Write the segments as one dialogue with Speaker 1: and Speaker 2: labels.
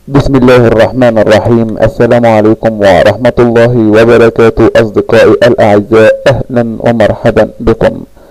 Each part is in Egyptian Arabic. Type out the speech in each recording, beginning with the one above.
Speaker 1: بسم الله الرحمن الرحيم السلام عليكم ورحمة الله وبركاته أصدقائي الأعزاء أهلا ومرحبا بكم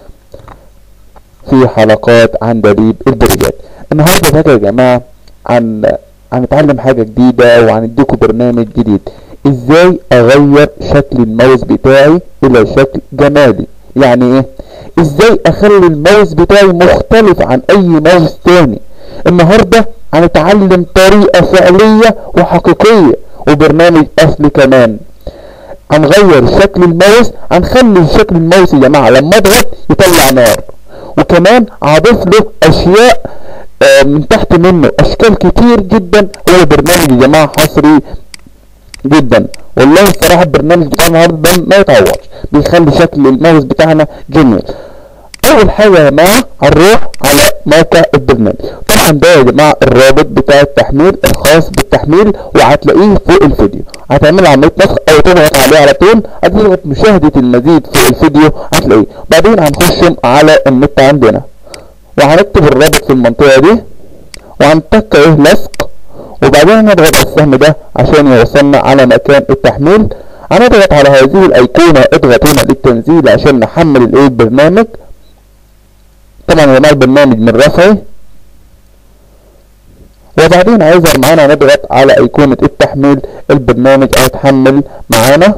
Speaker 1: في حلقات عندليب البريات النهاردة بقى يا جماعة عن هنتعلم حاجة جديدة وهنديكم برنامج جديد ازاي اغير شكل الماوس بتاعي الى شكل جمالي يعني ايه ازاي اخلي الماوس بتاعي مختلف عن اي ماوس تاني النهاردة هنتعلم طريقة فعلية وحقيقية وبرنامج اصلي كمان هنغير شكل الماوس هنخلي شكل الماوس يا جماعة لما اضغط يطلع نار وكمان هضيف له اشياء آه، من تحت منه اشكال كتير جدا هو برنامج يا جماعة حصري جدا والله الصراحة البرنامج بتاع النهارده ده ما يتعوضش بيخلي شكل الماوس بتاعنا جميل اول حاجة يا جماعة هنروح على موقع البرنامج طبعا ده يا جماعة الرابط بتاع التحميل الخاص بالتحميل وهتلاقيه فوق الفيديو هتعمل عملية نسخ او تضغط عليه على طول هتضغط مشاهدة المزيد فوق الفيديو هتلاقيه بعدين هنخش على النت عندنا وهنكتب الرابط في المنطقة دي وهنتك ايه لصق وبعدين هنضغط على السهم ده عشان يوصلنا على مكان التحميل هنضغط على هذه الايقونة اضغط هنا للتنزيل عشان نحمل الايه البرنامج طبعا يا جماعة البرنامج من رفعي وبعدين هيظهر معانا نضغط على ايقونة التحميل البرنامج هيتحمل معانا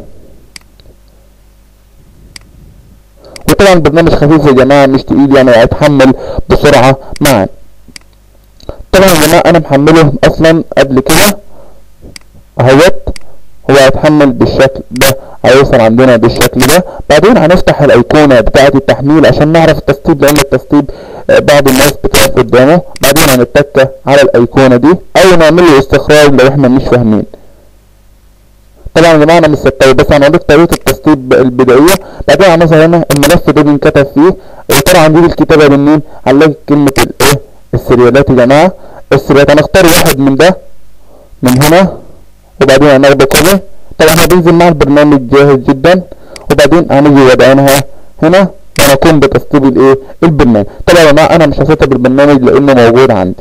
Speaker 1: وطبعا البرنامج خفيف يا جماعة مش تقيل يعني هيتحمل بسرعة معانا طبعا يا جماعة انا محمله اصلا قبل كده اهوت هو هيتحمل بالشكل ده هيوصل عندنا بالشكل ده بعدين هنفتح الايقونة بتاعة التحميل عشان نعرف التسطيب لان التسطيب آه، بعض الناس بتقف قدامه بعدين هنتك على الايقونة دي او نعمل له استخراج لو احنا مش فاهمين طبعا يا جماعه انا مش ستاوي بس انا هقول طريقه التسطيب البدائيه بعدين هنظهر هنا الملف ده بينكتب فيه وطبعا دي الكتابه بالمين هنلاقي كلمه الايه السريالات يا جماعه السريالات هنختار واحد من ده من هنا وبعدين هناخده كوبي طبعا هو بينزل مع البرنامج جاهز جدا وبعدين هنيجي وضعينها هنا ونقوم بتسطيب الايه البرنامج طبعا يا جماعه انا مش هسطب البرنامج لانه موجود عندي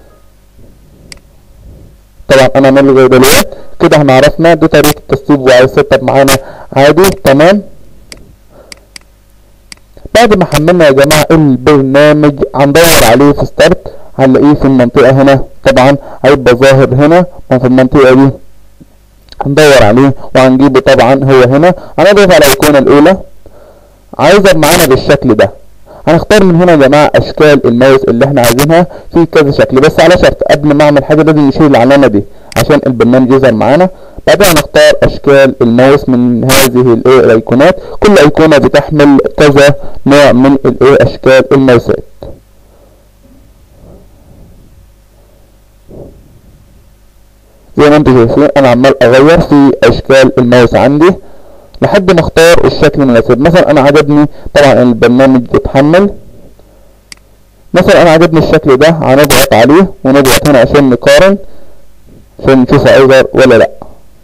Speaker 1: طبعا انا ملغي دلوقتي كده احنا عرفنا دي طريقة التسطيب وهيسطب معانا عادي تمام بعد ما حملنا يا جماعة البرنامج هندور عليه في ستارت هنلاقيه في المنطقة هنا طبعا هيبقى ظاهر هنا وفي المنطقة دي هندور عليه وهنجيبه طبعا هو هنا هنضغط على الايقونة الاولى هيظهر معانا بالشكل ده هنختار من هنا يا جماعة اشكال الماوس اللي احنا عايزينها في كذا شكل بس على شرط قبل ما اعمل حاجة لازم نشيل العلامة دي عشان البرنامج يظهر معانا بعدين هنختار اشكال الماوس من هذه الايه الايقونات كل ايقونة بتحمل كذا نوع من الايه اشكال الماوسات زي ما انتم شايفين انا عمال اغير في اشكال الماوس عندي لحد ما اختار الشكل المناسب مثلا انا عجبني طبعا البرنامج بيتحمل مثلا انا عجبني الشكل ده هنضغط عليه ونضغط هنا عشان نقارن عشان نشوف هيظهر ولا لا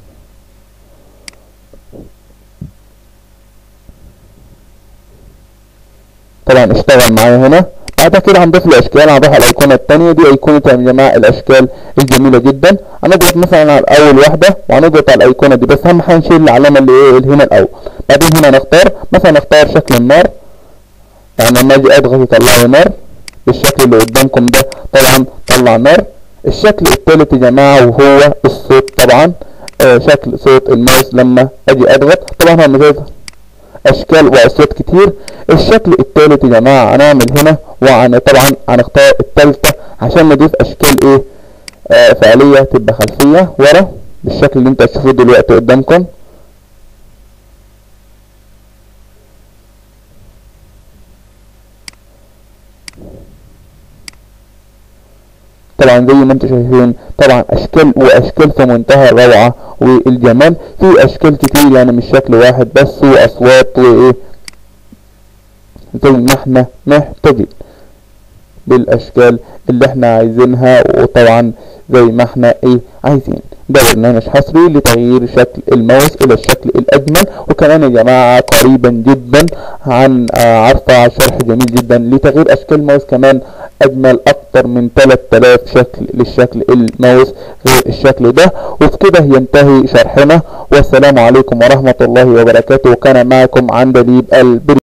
Speaker 1: طبعا اشتغل معايا هنا بعد كده هنضيف له اشكال هنروح على الايقونه الثانيه دي ايقونه يا جماعه الاشكال الجميله جدا هنضغط مثلا على اول واحده وهنضغط على الايقونه دي بس اهم حاجه نشيل العلامه اللي ايه اللي هنا الاول بعدين هنا نختار مثلا نختار شكل النار يعني لما اجي اضغط يطلع لي نار بالشكل اللي قدامكم ده طبعا طلع نار الشكل الثالث يا جماعه وهو الصوت طبعا آه شكل صوت الماوس لما اجي اضغط طبعا هو مش اشكال واصوات كتير الشكل الثالث يا جماعه هنعمل هنا وعن طبعا هنختار الثالثه عشان نضيف اشكال ايه آه فعليه تبقى خلفيه ورا بالشكل اللي انت هتشوفوه دلوقتي قدامكم طبعا زي ما انتم شايفين طبعا اشكال واشكال في منتهى الروعه والجمال في اشكال كتير يعني مش شكل واحد بس واصوات وايه زي ما احنا محتاجين بالاشكال اللي احنا عايزينها وطبعا زي ما احنا ايه عايزين ده برنامج حصري لتغيير شكل الماوس الى الشكل الاجمل وكمان يا جماعة قريبا جدا عن آه، عارفة شرح جميل جدا لتغيير اشكال الماوس كمان اجمل اكتر من 3000 شكل للشكل الماوس غير الشكل ده وبكده ينتهي شرحنا والسلام عليكم ورحمة الله وبركاته وكان معكم عندليب البري